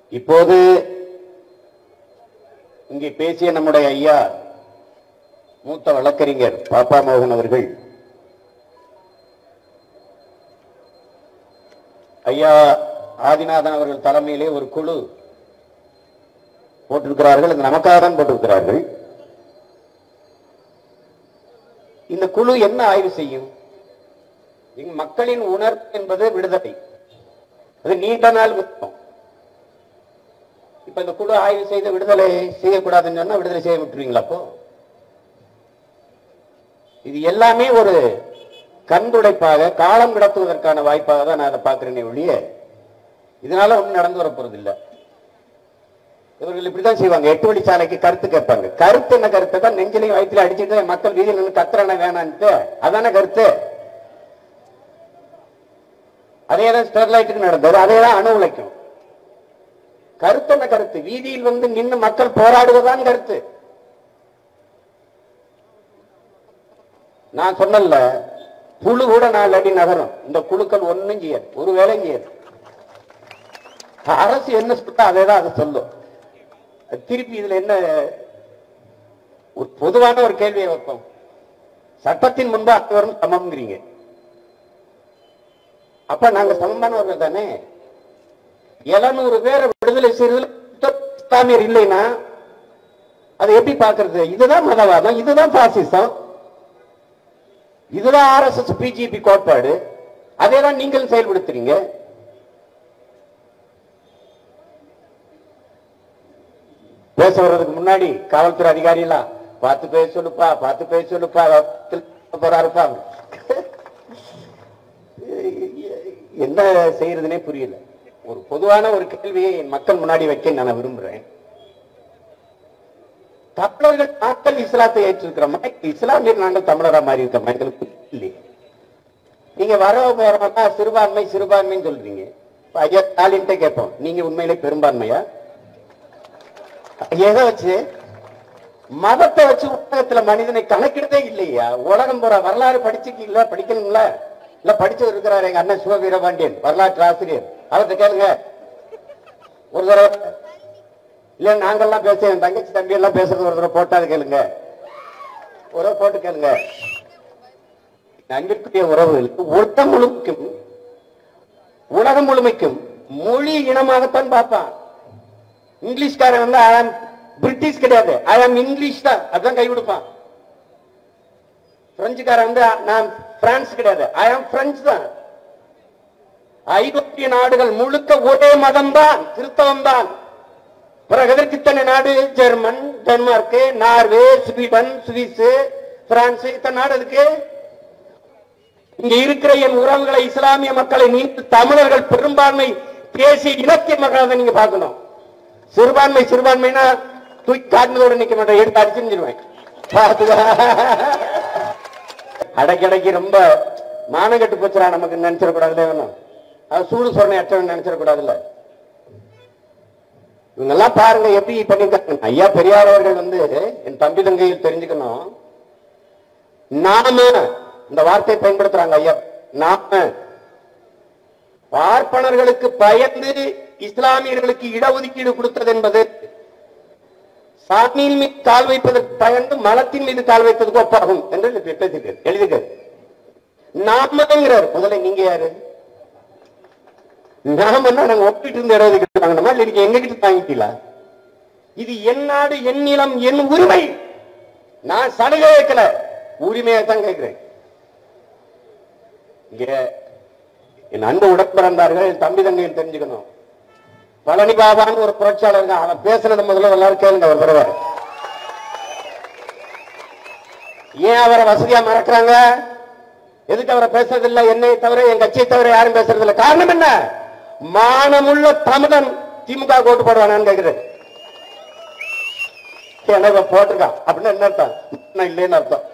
இப்போது இங்கே பேசிய நம்முடைய ஐயா மூத்த வழக்கறிஞர் பாப்பா மோகன் அவர்கள் ஐயா ஆதிநாதன் அவர்கள் தலைமையிலே ஒரு குழு போட்டிருக்கிறார்கள் அது நமக்காக தான் போட்டிருக்கிறார்கள் இந்த குழு என்ன ஆய்வு செய்யும் இங்கு மக்களின் உணர்வு என்பது விடுதலை அது நீண்ட நாள் முத்தம் இப்ப இந்த குழு ஆய்வு செய்து விடுதலை செய்யக்கூடாதுன்னு சொன்னா விடுதலை செய்ய விட்டுருவீங்களா அப்போ இது எல்லாமே ஒரு கண்துடைப்பாக காலம் கடத்துவதற்கான வாய்ப்பாக தான் நான் அதை பார்க்கிறேனே ஒழிய இதனால ஒண்ணும் நடந்து வர போறது இல்ல இவர்கள் இப்படிதான் செய்வாங்க எட்டு வழி சாலைக்கு கருத்து கேட்பாங்க கருத்து என்ன கருத்து தான் நெஞ்சிலையும் வயிற்றுல அடிச்சுட்டு மக்கள் வீதியில் நின்று கத்துறான வேணான்ட்டு அதான கருத்து அதே தான் ஸ்டெர்லைட்டுக்கு நடந்தது அதே தான் அணு உழைக்கும் கருத்து என்ன கருத்து வீதியில் வந்து நின்று மக்கள் போராடுவதுதான் கருத்து நான் சொன்னல புழு கூட நாலு அடி நகரும் இந்த குழுக்கள் ஒண்ணும் செய்யாது ஒரு வேலையும் செய்யாது அரசு என்ன சொல்றா அதே தான் அது சொல்லும் திருப்பி இதுல என்ன ஒரு பொதுவான ஒரு கேள்வியை வைப்போம் சட்டத்தின் முன்பு அனைவரும் சமம்ங்கிறீங்க அப்ப நாங்க சமமானவர்கள் தானே எழுநூறு பேரை விடுதலை செய்யறதுல இஸ்லாமியர் இல்லைன்னா அதை எப்படி பாக்குறது இதுதான் மதவாதம் இதுதான் பாசிசம் இதுதான் ஆர்எஸ்எஸ் பிஜேபி கோட்பாடு அதே தான் நீங்கள் செயல்படுத்துறீங்க பேச வர்றதுக்கு முன்னாடி காவல்துறை அதிகாரி எல்லாம் பார்த்து பேச சொல்லுப்பா பார்த்து பேச சொல்லுப்பா போறாருப்பா என்ன செய்யறதுனே புரியல ஒரு பொதுவான ஒரு கேள்வியை என் மக்கள் முன்னாடி வைக்க நான் விரும்புறேன் தமிழர்கள் நாங்கள் இஸ்லாத்தை ஏற்றிருக்கிறோமா இஸ்லாமியர் நாங்கள் தமிழரா மாறி இருக்கோமா எங்களுக்கு இல்லையே நீங்க வர போறோம்னா சிறுபான்மை சிறுபான்மைன்னு சொல்றீங்க இப்ப ஐயா ஸ்டாலின்ட்டே கேட்போம் நீங்க உண்மையிலே பெரும்பான்மையா எதை வச்சு மதத்தை வச்சு உலகத்துல மனிதனை கணக்கிடதே இல்லையா உலகம் போற வரலாறு படிச்சிருக்கீங்களா படிக்கணுங்களா இல்ல படிச்சவர் இருக்கிறார் எங்க அண்ணன் சிவ வீரபாண்டியன் வரலாற்று ஆசிரியர் அவர்கிட்ட கேளுங்க ஒரு தடவை இல்ல நாங்கெல்லாம் பேச என் தங்கச்சி தம்பி எல்லாம் பேசுறது ஒரு தடவை போட்டாது கேளுங்க ஒரு தடவை போட்டு கேளுங்க அன்பிற்குரிய உறவுகள் உலகம் முழுமைக்கும் உலகம் முழுமைக்கும் மொழி இனமாகத்தான் பார்ப்பான் இங்கிலீஷ்காரன் வந்து ஐ ஆம் பிரிட்டிஷ் கிடையாது ஐ ஆம் இங்கிலீஷ் தான் அதான் கை கொடுப்பான் பிரெஞ்சுக்காரன் வந்து நான் பிரான்ஸ் கிடையாது ஐ ஆம் பிரெஞ்சு தான் ஐரோப்பிய நாடுகள் முழுக்க ஒரே மதம் தான் கிறிஸ்தவம் தான் பிறகு எதற்கு இத்தனை நாடு German Denmark Norway Sweden Swiss France இத்தனை நாடு இருக்கு இங்க இருக்கிற என் உறவுகளை இஸ்லாமிய மக்களை நீங்கள் தமிழர்கள் பெரும்பான்மை தேசிய இலக்கிய மக்களை நீங்க பார்க்கணும் சிறுபான்மை சிறுபான்மைனா தூக்கி காட்டினதோட நிக்க மாட்டேன் எடுத்து அடிச்சிருந்துருவேன் அடைக்கடைக்கு ரொம்ப மானம் கெட்டு போச்சுடா நமக்கு நினைச்சிடக்கூடாதுல வேணும் அது சூடு சொன்ன அற்றவன் நினைச்சிடக்கூடாதுல்ல இவங்க எல்லாம் பாருங்க எப்படி பண்ணிருக்காங்க ஐயா பெரியார் அவர்கள் வந்து என் தம்பி தங்கையில் தெரிஞ்சுக்கணும் நாம இந்த வார்த்தை பயன்படுத்துறாங்க ஐயா நாம பார்ப்பனர்களுக்கு பயந்து இஸ்லாமியர்களுக்கு இடஒதுக்கீடு கொடுத்தது என்பது சாமியின் மீது கால் வைப்பதற்கு பயந்து மலத்தின் மீது கால் வைப்பதற்கு ஒப்பாகும் என்று பேசியிருக்காரு எழுதியிருக்காரு நாமங்கிறார் முதல்ல நீங்க யாரு நாம நாங்க ஒப்பிட்டு இருந்த இடம் ஒதுக்கீடு வாங்கணுமா இல்ல நீங்க எங்க கிட்ட வாங்கிட்டீங்களா இது என் நாடு என் நிலம் என் உரிமை நான் சலுகை வைக்கல உரிமையை தான் கேட்கிறேன் இங்க என் அன்பு உடன்பிறந்தார்கள் என் தம்பி தங்கையும் தெரிஞ்சுக்கணும் பழனி பாபான்னு ஒரு புரட்சியாளர் இருக்கான். அவன் பேசுனது முதல்ல எல்லாரும் கேளுங்க ஒரு தடவை ஏன் அவரை வசதியா மறக்கிறாங்க எதுக்கு அவரை பேசுறது இல்ல என்னை தவிர என் கட்சியை தவிர யாரும் பேசுறது இல்ல காரணம் என்ன மானமுள்ள தமிழன் திமுக ஓட்டு போடுவானான்னு கேக்குறேன் ஏன்னா இவன் போட்டிருக்கான் அப்படின்னு என்ன அர்த்தம் நான் இல்லைன்னு அர்த்தம்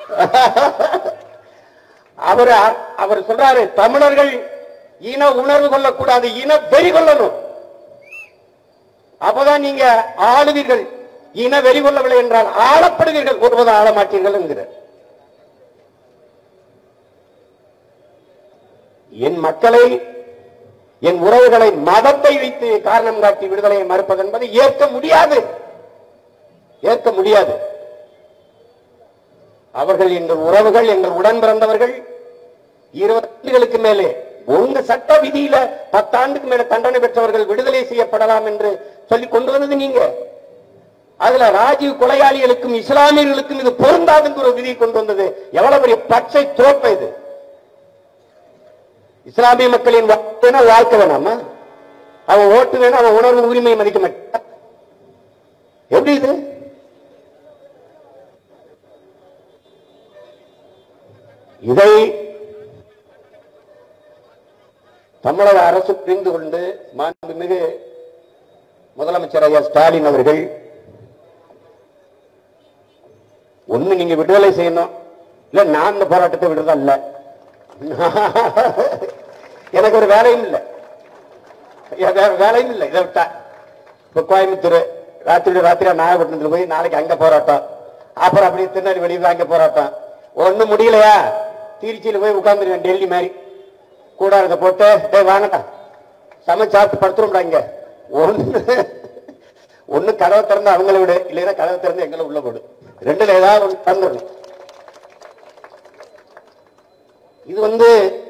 அவர் அவர் சொல்றாரு தமிழர்கள் இன உணர்வு கொள்ளக்கூடாது இன வெறி கொள்ளணும் அப்பதான் நீங்க ஆளுவீர்கள் இன வெறி கொள்ளவில்லை என்றால் ஆளப்படுவீர்கள் ஒருவதும் ஆள மாட்டீர்கள் என்கிறார் என் மக்களை என் உறவுகளை மதத்தை வைத்து காரணம் காட்டி விடுதலையை மறுப்பது என்பதை ஏற்க முடியாது ஏற்க முடியாது அவர்கள் எங்கள் உறவுகள் எங்கள் உடன் பிறந்தவர்கள் இருபது ஆண்டுகளுக்கு மேலே உங்க சட்ட விதியில பத்தாண்டுக்கு மேல தண்டனை பெற்றவர்கள் விடுதலை செய்யப்படலாம் என்று சொல்லி கொண்டு வந்தது நீங்க அதுல ராஜீவ் கொலையாளிகளுக்கும் இஸ்லாமியர்களுக்கும் இது பொருந்தாதுங்கிற ஒரு விதியை கொண்டு வந்தது எவ்வளவு பெரிய பச்சை தோப்ப இது இஸ்லாமிய மக்களின் வாழ்க்கை வேணா வாழ்க்கை வேணாமா அவன் ஓட்டு வேணா அவன் உணர்வு உரிமை மதிக்க மாட்டான் எப்படி இது இதை தமிழக அரசு புரிந்து கொண்டு மாண்புமிகு முதலமைச்சர் ஐயா ஸ்டாலின் அவர்கள் ஒண்ணு நீங்க விடுதலை செய்யணும் இல்ல நான் இந்த போராட்டத்தை விடுறதா இல்ல எனக்கு ஒரு வேலையும் இல்லை எ- வேற வேலையும் இல்லை இதை விட்டா இப்ப கோயம்புத்தூர் ராத்திரி ராத்திரியா நாகப்பட்டினத்துல போய் நாளைக்கு அங்க போராட்டம் அப்புறம் அப்படியே திருநெல்வேலியில் அங்க போராட்டம் ஒண்ணும் முடியலையா திருச்சியில போய் உட்கார்ந்துருவேன் டெல்லி மாதிரி கூடாரத்தை போட்டு டேய் வாங்கடா சமைச்சு சாப்பிட்டு படுத்துரும்டா இங்க ஒண்ணு ஒண்ணு கதவை திறந்து அவங்கள விடு இல்லைன்னா கதவை திறந்து எங்களை உள்ள போடு ரெண்டுல ஏதாவது ஒண்ணு திறந்துடணும் இது வந்து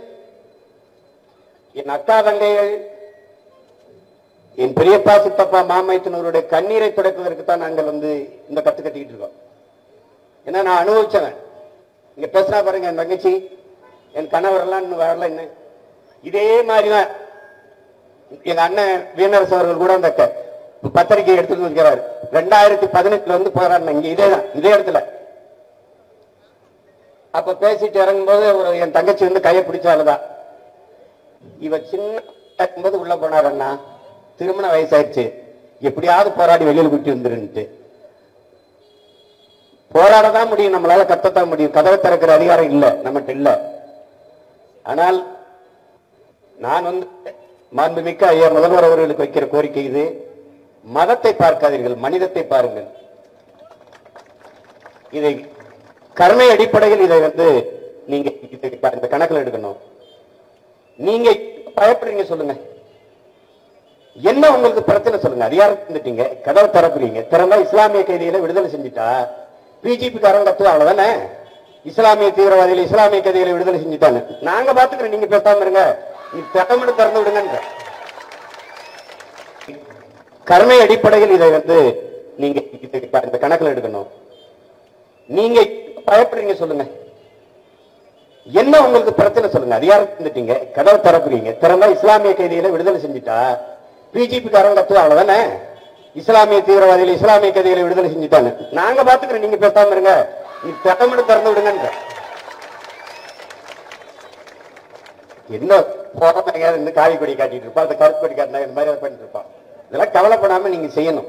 என் அக்கா தங்கைகள் என் பெரியப்பா சித்தப்பா மாமைத்தினருடைய கண்ணீரை துடைப்பதற்கு தான் நாங்கள் வந்து இந்த கத்து கட்டிக்கிட்டு இருக்கோம் ஏன்னா நான் அனுபவிச்சவன் இங்க பேசினா பாருங்க என் தங்கச்சி என் கணவர் எல்லாம் இன்னும் வரல இன்னும் இதே மாதிரிதான் எங்க அண்ணன் வீணரசு அவர்கள் கூட அந்த க- பத்திரிகை எடுத்துட்டு இருக்கிறார் ரெண்டாயிரத்தி பதினெட்டுல வந்து போராடின இங்க இதேதான் இதே இடத்துல அப்ப பேசிட்டு இறங்கும்போது ஒரு என் தங்கச்சி வந்து கையை பிடிச்சாலுதான் இவ சின்ன இருக்கும்போது உள்ள போனார் அண்ணா திருமண வயசாயிருச்சு எப்படியாவது போராடி வெளியில கூட்டி வந்துருன்ட்டு போராடதான் முடியும் நம்மளால கத்தத்தான் முடியும் கதவை திறக்கிற அதிகாரம் இல்ல நம்மகிட்ட இல்ல ஆனால் நான் வந்து மாண்புமிக்க ஐயா முதல்வர் அவர்களுக்கு வைக்கிற கோரிக்கை இது மதத்தை பார்க்காதீர்கள் மனிதத்தை பாருங்கள் இதை கருணை அடிப்படையில் இதை வந்து நீங்க இதை இந்த கணக்கில் எடுக்கணும் நீங்க பயப்படுறீங்க சொல்லுங்க என்ன உங்களுக்கு பிரச்சனை சொல்லுங்க அதிகாரம் இருந்துட்டீங்க கதவை திறப்புறீங்க திறந்தா இஸ்லாமிய கைதிகளை விடுதலை செஞ்சுட்டா பிஜேபி காரங்க கத்துவா அவ்வளவுதானே இஸ்லாமிய தீவிரவாதிகள் இஸ்லாமிய கைதிகளை விடுதலை செஞ்சுட்டாங்க நாங்க பாத்துக்கிறோம் நீங்க பேசாம இருங்க நீ திட்டமிட்டு திறந்து விடுங்க கருணை அடிப்படையில் இதை வந்து நீங்க இதை இந்த கணக்கில் எடுக்கணும் நீங்க பயப்படுறீங்க சொல்லுங்க என்ன உங்களுக்கு பிரச்சனை சொல்லுங்க அதிகாரம் இருந்துட்டீங்க கதவை திறப்புறீங்க திறந்தா இஸ்லாமிய கைதிகளை விடுதலை செஞ்சுட்டா பிஜேபி காரங்க கத்துவா அவ்வளவுதானே இஸ்லாமிய தீவிரவாதிகள் இஸ்லாமிய கைதிகளை விடுதலை செஞ்சுட்டாங்க நாங்க பாத்துக்கிறோம் நீங்க பேசாம இருங்க நீ திட்டமிட்டு திறந்து விடுங்க என்ன போறாம எங்கேயாவது இருந்து காவி கொடி காட்டிட்டு இருப்பா அந்த கருப்பு கொடி காட்டினா இந்த மாதிரி அதை பண்ணிட்டு இருப்பான் இதெல்லாம் கவலைப்படாம நீங்க செய்யணும்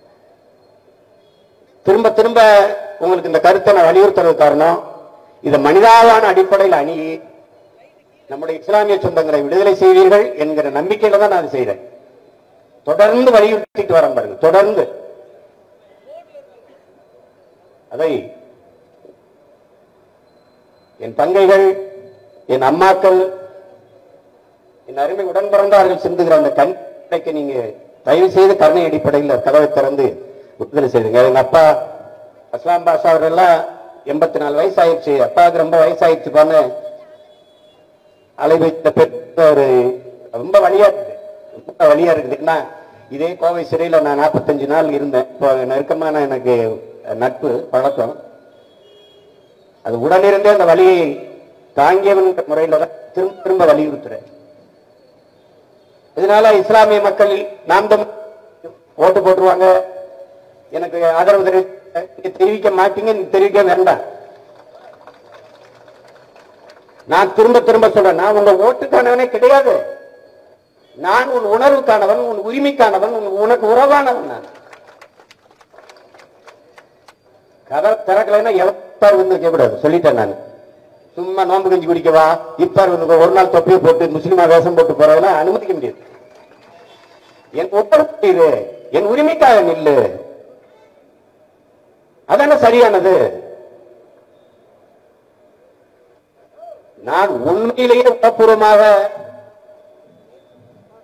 திரும்ப திரும்ப உங்களுக்கு இந்த கருத்தை நான் வலியுறுத்துறது காரணம் இதை மனிதாவான அடிப்படையில் அணுகி நம்முடைய இஸ்லாமிய சொந்தங்களை விடுதலை செய்வீர்கள் என்கிற நம்பிக்கையில தான் நான் அதை செய்றேன் தொடர்ந்து வலியுறுத்திட்டு வரேன் பாருங்க தொடர்ந்து அதை என் தங்கைகள் என் அம்மாக்கள் என் அருமை உடன் பிறந்தார்கள் சிந்துகிற அந்த கண்ணைக்கு நீங்க தயவு செய்து கருணை அடிப்படையில் கதவை திறந்து விடுதலை செய்துங்க எங்க அப்பா அஸ்லாம் பாஷா அவரெல்லாம் எண்பத்தி நாலு வயசு ஆயிடுச்சு அப்பாவுக்கு ரொம்ப வயசாயிடுச்சு பான்னு அலைவைத்த பெற்ற ஒரு ரொம்ப வழியா இருக்குது ரொம்ப வழியா இருக்குது ஏன்னா இதே கோவை சிறையில நான் நாற்பத்தஞ்சு நாள் இருந்தேன் இப்போ நெருக்கமான எனக்கு நட்பு பழக்கம் அது உடனிருந்தே அந்த வழியை தாங்கியவன் முறையில தான் திரும்ப திரும்ப வலியுறுத்துறேன் இதனால இஸ்லாமிய மக்கள் நாம் தான் ஓட்டு போட்டுருவாங்க எனக்கு ஆதரவு தெரி- நீங்க தெரிவிக்க மாட்டீங்க நீங்க தெரிவிக்க வேண்டாம் நான் திரும்ப திரும்ப சொல்றேன் நான் உங்க ஓட்டுக்கானவனே கிடையாது நான் உன் உணர்வுக்கானவன் உன் உரிமைக்கானவன் உன் உனக்கு உறவானவன் நான் கதை திறக்கலைன்னா எவத்தார் வந்து வைக்கக்கூடாது சொல்லிட்டேன் நான் சும்மா நோம்பு கஞ்சி குடிக்கவா இப்பார் வந்து ஒரு நாள் தொப்பியை போட்டு முஸ்லிமா வேஷம் போட்டு போறதெல்லாம் அனுமதிக்க முடியாது என் ஒப்படைப்பு இது என் உரிமைக்காக நில்லு அதான சரியானது நான் உண்மையிலேயே உணப்பூர்வமாக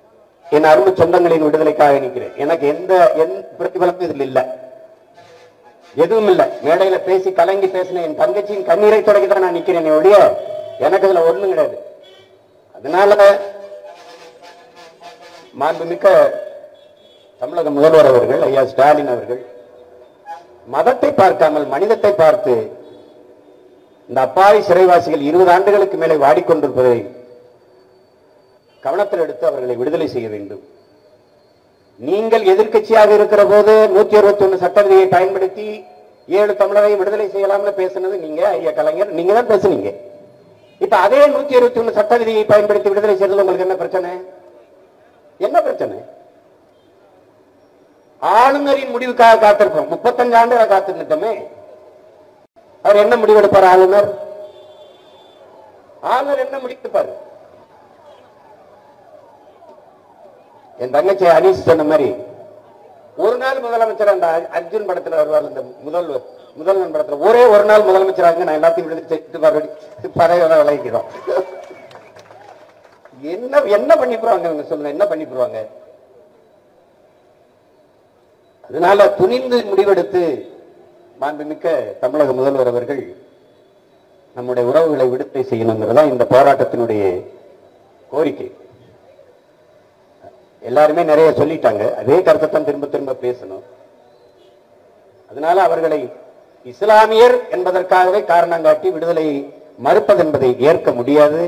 என் அருமை சொந்தங்களின் விடுதலைக்காக நிற்கிறேன் எனக்கு எந்த எந்த பிரதிபலனும் இதில் இல்லை எதுவும் இல்ல மேடையில பேசி கலங்கி பேசின என் தங்கச்சியின் கண்ணீரை தொடக்கி தான் நான் நிக்கிறேன் ஒழிய எனக்கு இதுல ஒண்ணும் கிடையாது அதனால மாண்புமிக்க தமிழக முதல்வர் அவர்கள் ஐயா ஸ்டாலின் அவர்கள் மதத்தை பார்க்காமல் மனிதத்தை பார்த்து இந்த அப்பாவி சிறைவாசிகள் இருபது ஆண்டுகளுக்கு மேலே வாடிக்கொண்டிருப்பதை கவனத்தில் எடுத்து அவர்களை விடுதலை செய்ய வேண்டும் நீங்கள் எதிர்க்கட்சியாக இருக்கிற போது நூத்தி அறுபத்தி ஒண்ணு சட்ட விதியை பயன்படுத்தி ஏழு தமிழரை விடுதலை செய்யலாம்னு பேசுனது நீங்க ஐயா கலைஞர் நீங்க தான் பேசுனீங்க இப்ப அதே நூத்தி அறுபத்தி ஒண்ணு சட்ட விதியை பயன்படுத்தி விடுதலை செய்யறதுல உங்களுக்கு என்ன பிரச்சனை என்ன பிரச்சனை ஆளுநரின் முடிவுக்காக காத்திருப்போம் முப்பத்தஞ்சு ஆண்டுகளை காத்திருந்தோமே அவர் என்ன முடிவெடுப்பார் ஆளுநர் ஆளுநர் என்ன முடிவெடுப்பார் என் தங்கச்சி அனீஸ் சொன்ன மாதிரி ஒரு நாள் முதலமைச்சர் அந்த அர்ஜுன் படத்துல வருவார் இந்த முதல்வர் முதல்வன் படத்துல ஒரே ஒரு நாள் முதலமைச்சராக நான் எல்லாத்தையும் விடுதலை செய்து மறுபடி பதவியோட விலகிக்கிறோம் என்ன என்ன பண்ணி போடுவாங்க இவங்க சொல்லுங்க என்ன பண்ணி போடுவாங்க அதனால துணிந்து முடிவெடுத்து மாண்புமிக்க தமிழக முதல்வர் அவர்கள் நம்முடைய உறவுகளை விடுதலை செய்யணுங்கிறதா இந்த போராட்டத்தினுடைய கோரிக்கை எல்லாருமே நிறைய சொல்லிட்டாங்க அதே கருத்தை தான் திரும்ப திரும்ப பேசணும் அதனால அவர்களை இஸ்லாமியர் என்பதற்காகவே காரணம் காட்டி விடுதலை மறுப்பது என்பதை ஏற்க முடியாது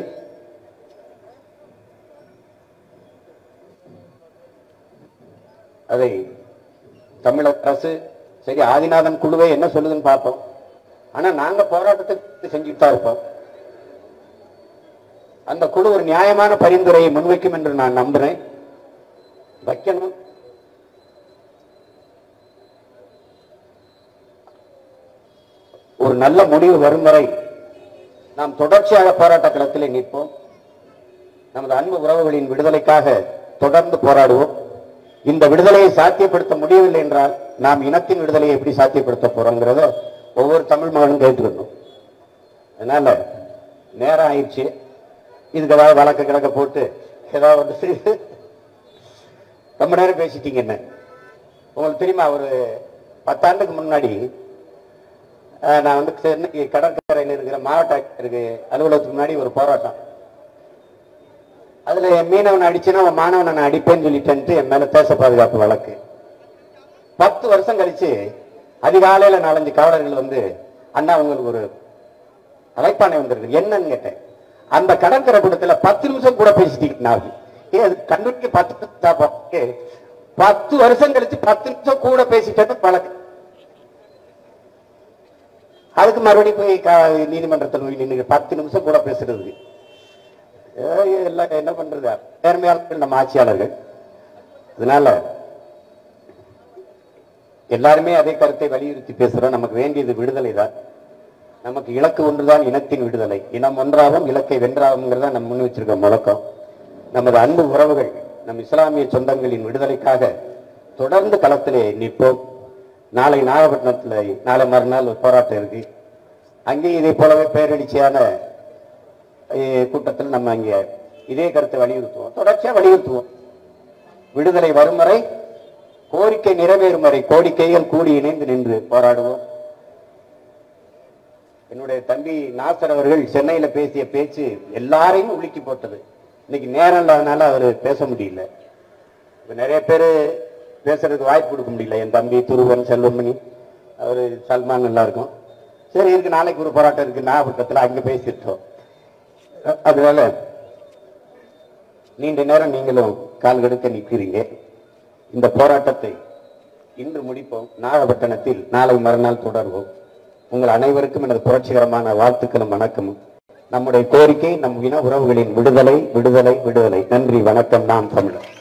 அதை தமிழக அரசு சரி ஆதிநாதன் குழுவே என்ன சொல்லுதுன்னு பார்ப்போம் ஆனா நாங்க போராட்டத்தை செஞ்சுட்டு தான் இருப்போம் அந்த குழு ஒரு நியாயமான பரிந்துரையை முன்வைக்கும் என்று நான் நம்புறேன் வைக்கணும் ஒரு நல்ல முடிவு வரும் வரை நாம் தொடர்ச்சியாக போராட்ட களத்தில் நிற்போம் நமது அன்பு உறவுகளின் விடுதலைக்காக தொடர்ந்து போராடுவோம் இந்த விடுதலையை சாத்தியப்படுத்த முடியவில்லை என்றால் நாம் இனத்தின் விடுதலையை எப்படி சாத்தியப்படுத்த போறோங்கிறத ஒவ்வொரு தமிழ் மகனும் கேட்டுக்கணும் அதனால நேரம் ஆயிடுச்சு இதுக்கு ஏதாவது வழக்கு கிழக்க போட்டு ஏதாவது ஒன்று செய்து ரொம்ப நேரம் பேசிட்டீங்க என்ன உங்களுக்கு தெரியுமா ஒரு பத்தாண்டுக்கு முன்னாடி அஹ், நான் வந்து சென்னை கடற்கரையில் இருக்கிற மாவட்ட ஆட்சியருக்கு அலுவலகத்துக்கு முன்னாடி ஒரு போராட்டம் அதுல என் மீனவனை அடிச்சுன்னா அவன் மாணவனை நான் அடிப்பேன்னு சொல்லிட்டேன்ட்டு என் மேல தேச பாதுகாப்பு வழக்கு பத்து வருஷம் கழிச்சு அதிகாலையில நாலஞ்சு காவலர்கள் வந்து அண்ணா உங்களுக்கு ஒரு அழைப்பானை வந்திருக்கு என்னன்னு கேட்டேன் அந்த கடற்கரை கூட்டத்துல பத்து நிமிஷம் கூட பேசிட்டீங்க நான் ஏ அது கண்டுபிடிக்க பத்து நிமிஷம் தான் பாப்பா. பத்து வருஷம் கழிச்சு பத்து நிமிஷம் கூட பேசிட்டேன்னு பழக்கம் அதுக்கு மறுபடியும் போய் கா- நீதிமன்றத்தில் போய் நின்று பத்து நிமிஷம் கூட பேசுறதுக்கு ஏய், எல்லாம் என்ன பண்றது நேர்மையாளர்கள் நம்ம ஆட்சியாளர்கள் அதனால எல்லாருமே அதே கருத்தை வலியுறுத்தி பேசுறோம் நமக்கு வேண்டியது விடுதலை தான் நமக்கு இலக்கு ஒன்றுதான் இனத்தின் விடுதலை இனம் ஒன்றாகும் இலக்கை வென்றாகுங்கிறத நம்ம முன் வச்சிருக்க முழக்கம் நமது அன்பு உறவுகள் நம் இஸ்லாமிய சொந்தங்களின் விடுதலைக்காக தொடர்ந்து களத்திலே நிற்போம் நாளை நாகப்பட்டினத்தில் நாளை மறுநாள் ஒரு போராட்டம் இருக்கு அங்கேயும் இதே போலவே பேரெழுச்சியான அஹ், கூட்டத்தில் நம்ம அங்கே இதே கருத்தை வலியுறுத்துவோம் தொடர்ச்சியா வலியுறுத்துவோம் விடுதலை வரும் வரை கோரிக்கை நிறைவேறும் வரை கோரிக்கைகள் கூடி இணைந்து நின்று போராடுவோம் என்னுடைய தம்பி நாசர் அவர்கள் சென்னையில பேசிய பேச்சு எல்லாரையும் உலுக்கி போட்டது இன்னைக்கு நேரம் இல்லாதனால அவர் பேச முடியல இப்ப நிறைய பேர் பேசுறதுக்கு வாய்ப்பு கொடுக்க முடியல என் தம்பி துருவன் செல்வமணி அவரு சல்மான் எல்லாருக்கும் சரி இருக்கு நாளைக்கு ஒரு போராட்டம் இருக்கு நாகப்பட்டினத்துல அங்க பேசிட்டோம் அ- அதனால நீண்ட நேரம் நீங்களும் கால் கெடுக்க நிற்கிறீங்க இந்த போராட்டத்தை இன்று முடிப்போம் நாகப்பட்டினத்தில் நாளை மறுநாள் தொடர்வோம் உங்கள் அனைவருக்கும் எனது புரட்சிகரமான வாழ்த்துக்களும் வணக்கமும் நம்முடைய கோரிக்கை நம் இன உறவுகளின் விடுதலை விடுதலை விடுதலை நன்றி வணக்கம் நாம் தமிழர்